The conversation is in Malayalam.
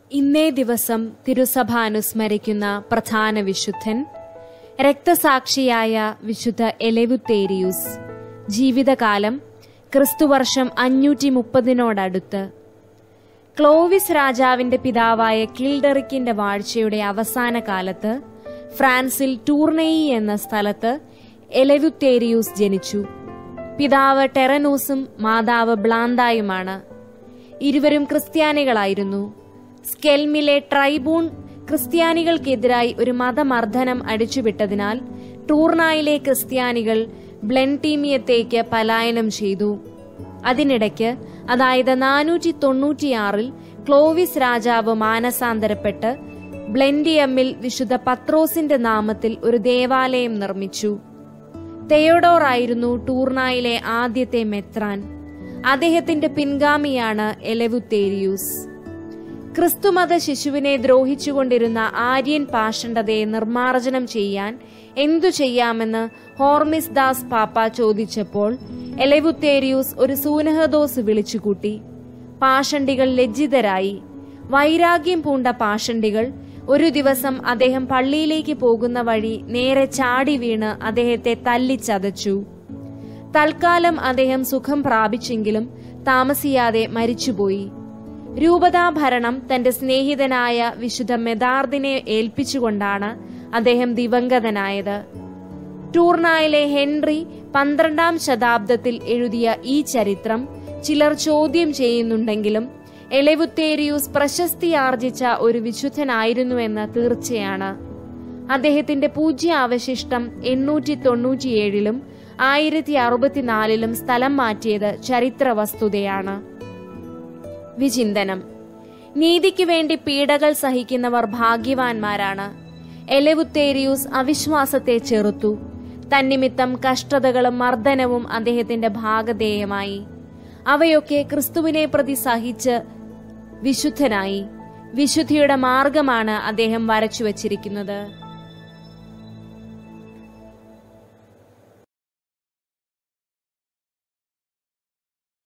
ഇന്നേ ദിവസം തിരുസഭ അനുസ്മരിക്കുന്ന പ്രധാന വിശുദ്ധൻ രക്തസാക്ഷിയായ വിശുദ്ധ എലെവുത്തേരിയൂസ് ജീവിതകാലം ക്രിസ്തുവർഷം അഞ്ഞൂറ്റി മുപ്പതിനോടടുത്ത് ക്ലോവിസ് രാജാവിന്റെ പിതാവായ കിൽഡറിക്കിന്റെ വാഴ്ചയുടെ അവസാന കാലത്ത് ഫ്രാൻസിൽ ടൂർനെയി എന്ന സ്ഥലത്ത് എലെവുത്തേരിയൂസ് ജനിച്ചു പിതാവ് ടെറനൂസും മാതാവ് ബ്ലാന്തായുമാണ് ഇരുവരും ക്രിസ്ത്യാനികളായിരുന്നു സ്കെൽമിലെ ട്രൈബൂൺ ക്രിസ്ത്യാനികൾക്കെതിരായി ഒരു മതമർദ്ദനം അടിച്ചുവിട്ടതിനാൽ ടൂർണായിലെ ക്രിസ്ത്യാനികൾ ബ്ലെൻടീമിയത്തേക്ക് പലായനം ചെയ്തു അതിനിടയ്ക്ക് അതായത് നാനൂറ്റി തൊണ്ണൂറ്റിയാറിൽ ക്ലോവിസ് രാജാവ് മാനസാന്തരപ്പെട്ട് ബ്ലെൻഡിയമ്മിൽ വിശുദ്ധ പത്രോസിന്റെ നാമത്തിൽ ഒരു ദേവാലയം നിർമ്മിച്ചു തെയോഡോർ ആയിരുന്നു ടൂർണായിലെ ആദ്യത്തെ മെത്രാൻ അദ്ദേഹത്തിന്റെ പിൻഗാമിയാണ് എലെവുത്തേരിയൂസ് ക്രിസ്തുമത ശിശുവിനെ ദ്രോഹിച്ചുകൊണ്ടിരുന്ന ആര്യൻ പാഷണ്ഡതയെ നിർമ്മാർജ്ജനം ചെയ്യാൻ എന്തു ചെയ്യാമെന്ന് ഹോർമിസ് ദാസ് പാപ്പ ചോദിച്ചപ്പോൾ എലെവുത്തേരിയൂസ് ഒരു സൂനഹദോസ് വിളിച്ചുകൂട്ടി പാഷണ്ടികൾ ലജ്ജിതരായി വൈരാഗ്യം പൂണ്ട പാഷണ്ടികൾ ഒരു ദിവസം അദ്ദേഹം പള്ളിയിലേക്ക് പോകുന്ന വഴി നേരെ ചാടി വീണ് അദ്ദേഹത്തെ തല്ലിച്ചതച്ചു തൽക്കാലം അദ്ദേഹം സുഖം പ്രാപിച്ചെങ്കിലും താമസിയാതെ മരിച്ചുപോയി രൂപതാഭരണം തന്റെ സ്നേഹിതനായ വിശുദ്ധ മെദാർദിനെ ഏൽപ്പിച്ചുകൊണ്ടാണ് അദ്ദേഹം ദിവംഗതനായത് ടൂർണായിലെ ഹെൻറി പന്ത്രണ്ടാം ശതാബ്ദത്തിൽ എഴുതിയ ഈ ചരിത്രം ചിലർ ചോദ്യം ചെയ്യുന്നുണ്ടെങ്കിലും എലെവുത്തേരിയൂസ് പ്രശസ്തിയാർജിച്ച ഒരു വിശുദ്ധനായിരുന്നുവെന്ന് തീർച്ചയാണ് അദ്ദേഹത്തിന്റെ പൂജ്യ അവശിഷ്ടം എണ്ണൂറ്റി തൊണ്ണൂറ്റിയേഴിലും ആയിരത്തി അറുപത്തിനാലിലും സ്ഥലം മാറ്റിയത് ചരിത്ര വസ്തുതയാണ് വിചിന്തനം നീതിക്ക് വേണ്ടി പീഡകൾ സഹിക്കുന്നവർ ഭാഗ്യവാന്മാരാണ് എലെവുത്തേരിയൂസ് അവിശ്വാസത്തെ ചെറുത്തു തന്നിമിത്തം കഷ്ടതകളും മർദ്ദനവും അദ്ദേഹത്തിന്റെ ഭാഗധേയമായി അവയൊക്കെ ക്രിസ്തുവിനെ പ്രതി സഹിച്ച് വിശുദ്ധനായി വിശുദ്ധിയുടെ മാർഗമാണ് അദ്ദേഹം വരച്ചു വച്ചിരിക്കുന്നത്